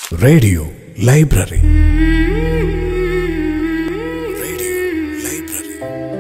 radio library radio library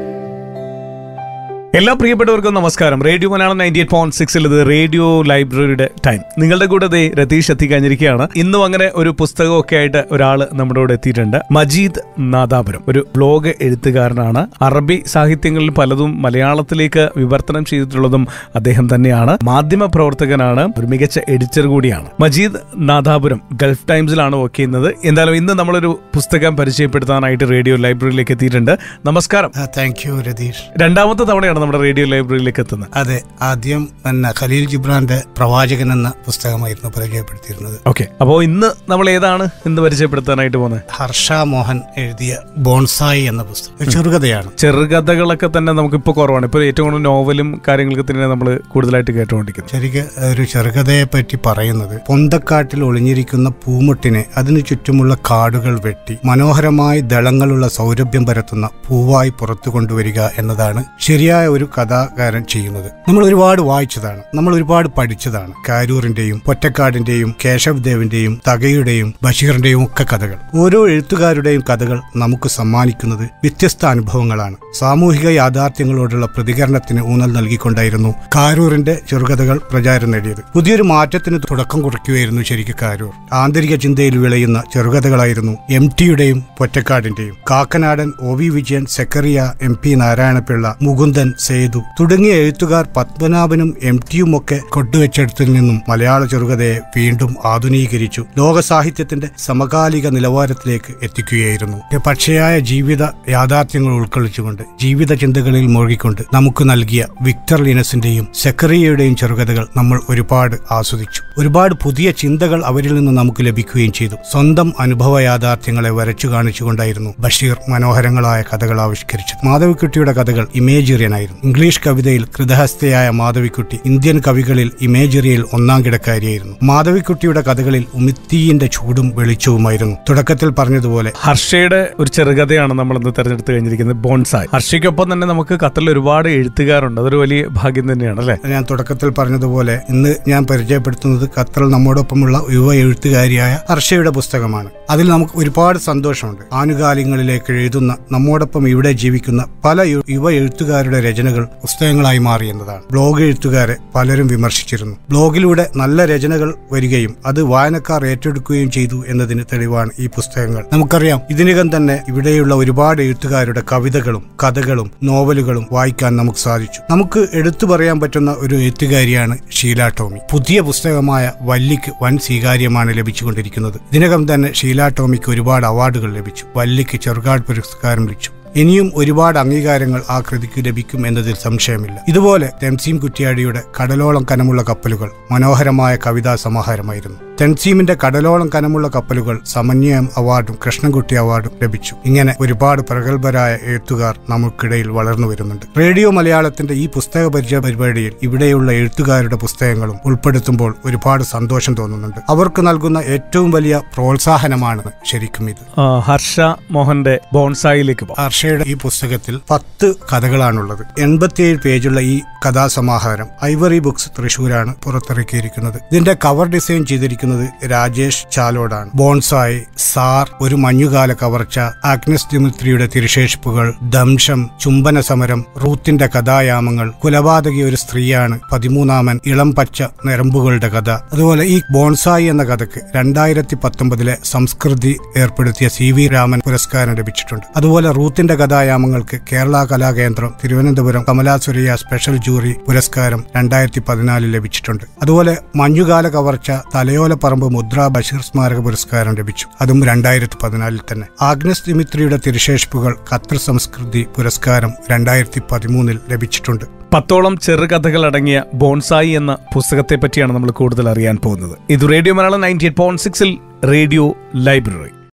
എല്ലാ പ്രിയപ്പെട്ടവർക്കും നമസ്കാരം radio Malayalam ninety eight point സിക്സിൽ ഇത് റേഡിയോ ലൈബ്രറിയുടെ ടൈം നിങ്ങളുടെ കൂടെ ദേ രതീഷ് എത്തിക്കഴിഞ്ഞിരിക്കുകയാണ് ഇന്നും അങ്ങനെ ഒരു പുസ്തകമൊക്കെ ആയിട്ട് ഒരാൾ നമ്മുടെ കൂടെ എത്തിയിട്ടുണ്ട് മജീദ് നാദാപുരം ഒരു ബ്ലോഗ് എഴുത്തുകാരനാണ് അറബി സാഹിത്യങ്ങളിൽ പലതും മലയാളത്തിലേക്ക് വിവർത്തനം ചെയ്തിട്ടുള്ളതും അദ്ദേഹം തന്നെയാണ് മാധ്യമ പ്രവർത്തകനാണ് ഒരു മികച്ച എഡിറ്റർ കൂടിയാണ് മജീദ് നാദാപുരം ഗൾഫ് ടൈംസിലാണ് വർക്ക് ചെയ്യുന്നത് എന്തായാലും ഇന്ന് നമ്മളൊരു പുസ്തകം പരിചയപ്പെടുത്താനായിട്ട് റേഡിയോ ലൈബ്രറിയിലേക്ക് എത്തിയിട്ടുണ്ട് നമസ്കാരം താങ്ക് യു രതീഷ് രണ്ടാമത്തെ തവണയാണ് നമ്മുടെ റേഡിയോ ലൈബ്രറിയിലേക്ക് എത്തുന്നത് അതെ ആദ്യം തന്നെ ഖലീൽ ജിബ്രാന്റെ പ്രവാചകൻ എന്ന പുസ്തകമായിരുന്നു പരിചയപ്പെടുത്തിയിരുന്നത് ഓക്കെ അപ്പോൾ ഇന്ന് നമ്മൾ ഏതാണ് ഇന്ന് പരിചയപ്പെടുത്താനായിട്ട് പോകുന്നത് ഹർഷ മോഹൻ എഴുതിയ ബോൺസായി എന്ന പുസ്തകം ഒരു ചെറുകഥയാണ് ചെറുകഥകളൊക്കെ തന്നെ നമുക്ക് ഇപ്പോൾ കുറവാണ് ഇപ്പോൾ ഏറ്റവും കൂടുതൽ നോവലും കാര്യങ്ങളൊക്കെ തന്നെ നമ്മൾ കൂടുതലായിട്ട് കേട്ടുകൊണ്ടിരിക്കുന്നത് ശരിക്ക് ഒരു ചെറുകഥയെ പറ്റി പറയുന്നത് പൊന്തക്കാട്ടിൽ ഒളിഞ്ഞിരിക്കുന്ന പൂമുട്ടിനെ അതിനു ചുറ്റുമുള്ള കാടുകൾ വെട്ടി മനോഹരമായി ദളങ്ങളുള്ള സൗരഭ്യം പരത്തുന്ന പൂവായി പുറത്തു കൊണ്ടുവരിക എന്നതാണ് ശരിയായ ഒരു കഥാകാരൻ ചെയ്യുന്നത് നമ്മൾ ഒരുപാട് വായിച്ചതാണ് നമ്മൾ ഒരുപാട് പഠിച്ചതാണ് കാരൂറിന്റെയും പൊറ്റക്കാടിന്റെയും കേശവ് ദേവിന്റെയും തകയുടെയും ബഷീറിന്റെയും ഒക്കെ കഥകൾ ഓരോ എഴുത്തുകാരുടെയും കഥകൾ നമുക്ക് സമ്മാനിക്കുന്നത് വ്യത്യസ്ത അനുഭവങ്ങളാണ് സാമൂഹിക യാഥാർത്ഥ്യങ്ങളോടുള്ള പ്രതികരണത്തിന് ഊന്നൽ നൽകിക്കൊണ്ടായിരുന്നു കാരൂറിന്റെ ചെറുകഥകൾ പ്രചാരം നേടിയത് പുതിയൊരു മാറ്റത്തിന് തുടക്കം കുറിക്കുകയായിരുന്നു ശരിക്കും കാരൂർ ആന്തരിക ചിന്തയിൽ വിളയുന്ന ചെറുകഥകളായിരുന്നു എം ടിയുടെയും പൊറ്റക്കാടിന്റെയും Kakkanadan O V Vijayan Zacharia M P Narayana Pillai Mukundan Sethu തുടങ്ങിയ എഴുത്തുകാർ പത്മനാഭനും എം ടിയും ഒക്കെ കൊണ്ടുവച്ചെടുത്തിൽ നിന്നും മലയാള ചെറുകഥയെ വീണ്ടും ആധുനീകരിച്ചു ലോക സാഹിത്യത്തിന്റെ സമകാലിക നിലവാരത്തിലേക്ക് എത്തിക്കുകയായിരുന്നു പക്ഷയായ ജീവിത യാഥാർത്ഥ്യങ്ങൾ ഉൾക്കൊള്ളിച്ചുകൊണ്ട് ജീവിത ചിന്തകളിൽ മുഴുകിക്കൊണ്ട് നമുക്ക് നൽകിയ വിക്ടർ ലിനസിന്റെയും സെക്കറിയയുടെയും ചെറുകഥകൾ നമ്മൾ ഒരുപാട് ആസ്വദിച്ചു ഒരുപാട് പുതിയ ചിന്തകൾ അവരിൽ നിന്ന് നമുക്ക് ലഭിക്കുകയും ചെയ്തു സ്വന്തം അനുഭവ യാഥാർത്ഥ്യങ്ങളെ വരച്ചു കാണിച്ചുകൊണ്ടായിരുന്നു ബഷീർ മനോഹരങ്ങളായ കഥകൾ ആവിഷ്കരിച്ചത് മാധവിക്കുട്ടിയുടെ കഥകൾ ഇമേജറിയൻ ആയിരുന്നു ഇംഗ്ലീഷ് കവിതയിൽ കൃതഹസ്ഥയായ മാധവിക്കുട്ടി ഇന്ത്യൻ കവികളിൽ ഇമേജറിയയിൽ ഒന്നാം കിടക്കാരിയായിരുന്നു മാധവിക്കുട്ടിയുടെ കഥകളിൽ ഉമിത്തീയിന്റെ ചൂടും വെളിച്ചവുമായിരുന്നു തുടക്കത്തിൽ പറഞ്ഞതുപോലെ ഹർഷയുടെ ഒരു ചെറുകഥയാണ് നമ്മൾ ഇന്ന് തെരഞ്ഞെടുത്ത് കഴിഞ്ഞിരിക്കുന്നത് ബോൺസായി ഹർഷയ്ക്കൊപ്പം തന്നെ നമുക്ക് ഖത്തറിൽ ഒരുപാട് എഴുത്തുകാരുണ്ട് അതൊരു വലിയ ഭാഗ്യം തന്നെയാണ് അല്ലേ ഞാൻ തുടക്കത്തിൽ പറഞ്ഞതുപോലെ ഇന്ന് ഞാൻ പരിചയപ്പെടുത്തുന്നത് ഖത്തറിൽ നമ്മോടൊപ്പമുള്ള യുവ എഴുത്തുകാരിയായ ഹർഷയുടെ പുസ്തകമാണ് അതിൽ നമുക്ക് ഒരുപാട് സന്തോഷമുണ്ട് ആനുകാലികളിലേക്ക് എഴുതുന്ന നമ്മോടൊപ്പം ഇവിടെ ജീവിക്കുന്ന പല യു- യുവ എഴുത്തുകാരുടെ രചനകൾ പുസ്തകങ്ങളായി മാറി എന്നതാണ് ബ്ലോഗ് എഴുത്തുകാരെ പലരും വിമർശിച്ചിരുന്നു ബ്ലോഗിലൂടെ നല്ല രചനകൾ വരികയും അത് വായനക്കാർ ഏറ്റെടുക്കുകയും ചെയ്തു എന്നതിന് തെളിവാണ് ഈ പുസ്തകങ്ങൾ നമുക്കറിയാം ഇതിനകം തന്നെ ഇവിടെയുള്ള ഒരുപാട് എഴുത്തുകാരുടെ കവിതകളും കഥകളും നോവലുകളും വായിക്കാൻ നമുക്ക് സാധിച്ചു നമുക്ക് എടുത്തു പറയാൻ പറ്റുന്ന ഒരു എഴുത്തുകാരിയാണ് ഷീല ടോമി പുതിയ പുസ്തകമായ വല്ലിക്ക് വൻ സ്വീകാര്യമാണ് ലഭിച്ചുകൊണ്ടിരിക്കുന്നത് ഇതിനകം തന്നെ ഷീല ടോമിക്ക് ഒരുപാട് അവാർഡുകൾ ലഭിച്ചു വല്ലിക്ക് ചെറുകാട് പുരസ്കാരം ലഭിച്ചു ഇനിയും ഒരുപാട് അംഗീകാരങ്ങൾ ആ കൃതിക്ക് ലഭിക്കും എന്നതിൽ സംശയമില്ല ഇതുപോലെ തെൻസീം കുറ്റിയാടിയുടെ കടലോളം കനമുള്ള കപ്പലുകൾ മനോഹരമായ കവിതാ സമാഹാരമായിരുന്നു തെൻസീമിന്റെ കടലോളം കനമുള്ള കപ്പലുകൾ സമന്വയം അവാർഡും കൃഷ്ണൻകുട്ടി അവാർഡും ലഭിച്ചു ഇങ്ങനെ ഒരുപാട് പ്രഗത്ഭരായ എഴുത്തുകാർ നമുക്കിടയിൽ വളർന്നു വരുന്നുണ്ട് റേഡിയോ മലയാളത്തിന്റെ ഈ പുസ്തക പരിചയ പരിപാടിയിൽ ഇവിടെയുള്ള എഴുത്തുകാരുടെ പുസ്തകങ്ങളും ഉൾപ്പെടുത്തുമ്പോൾ ഒരുപാട് സന്തോഷം തോന്നുന്നുണ്ട് അവർക്ക് നൽകുന്ന ഏറ്റവും വലിയ പ്രോത്സാഹനമാണ് ശരിക്കും ഇത് ആ, ഹർഷ മോഹന്റെ ബോൺസായിലേക്ക് പോകാം ഹർഷയുടെ ഈ പുസ്തകത്തിൽ പത്ത് കഥകളാണുള്ളത് എൺപത്തിയേഴ് പേജുള്ള ഈ കഥാസമാഹാരം ഐവറി ബുക്സ് തൃശൂരാണ് പുറത്തിറക്കിയിരിക്കുന്നത് ഇതിന്റെ കവർ ഡിസൈൻ ചെയ്തിരിക്കുന്നത് രാജേഷ് ചാലോടാണ് ബോൺസായി സാർ ഒരു മഞ്ഞുകാല കവർച്ച ആഗ്നസ് ദിമിത്രിയുടെ തിരുശേഷിപ്പുകൾ ദംശം ചുംബന സമരം റൂത്തിന്റെ കഥായാമങ്ങൾ കുലപാതകി ഒരു സ്ത്രീയാണ് പതിമൂന്നാമൻ ഇളം പച്ച നരമ്പുകളുടെ കഥ അതുപോലെ ഈ ബോൺസായി എന്ന കഥക്ക് രണ്ടായിരത്തി പത്തൊമ്പതിലെ സംസ്കൃതി ഏർപ്പെടുത്തിയ സി വി രാമൻ പുരസ്കാരം ലഭിച്ചിട്ടുണ്ട് അതുപോലെ റൂത്തിന്റെ കഥായാമങ്ങൾക്ക് കേരള കലാകേന്ദ്രം തിരുവനന്തപുരം കമലാസുരയ്യ സ്പെഷ്യൽ ജൂറി പുരസ്കാരം രണ്ടായിരത്തി പതിനാലിൽ ലഭിച്ചിട്ടുണ്ട് അതുപോലെ മഞ്ഞുകാല കവർച്ച തലയോലപ്പറമ്പ് മുദ്ര ബഷീർ സ്മാരക പുരസ്കാരം ലഭിച്ചു അതും രണ്ടായിരത്തി പതിനാലിൽ തന്നെ ആഗ്നസ് ദിമിത്രിയുടെ തിരുശേഷിപ്പുകൾ ഖത്തർ സംസ്കൃതി പുരസ്കാരം രണ്ടായിരത്തി പതിമൂന്നിൽ ലഭിച്ചിട്ടുണ്ട് പത്തോളം ചെറുകഥകൾ അടങ്ങിയ ബോൺസായി എന്ന പുസ്തകത്തെ പറ്റിയാണ് നമ്മൾ കൂടുതൽ അറിയാൻ പോകുന്നത് ഇത് radio Malayalam ninety eight point സിക്സിൽ റേഡിയോ ലൈബ്രറി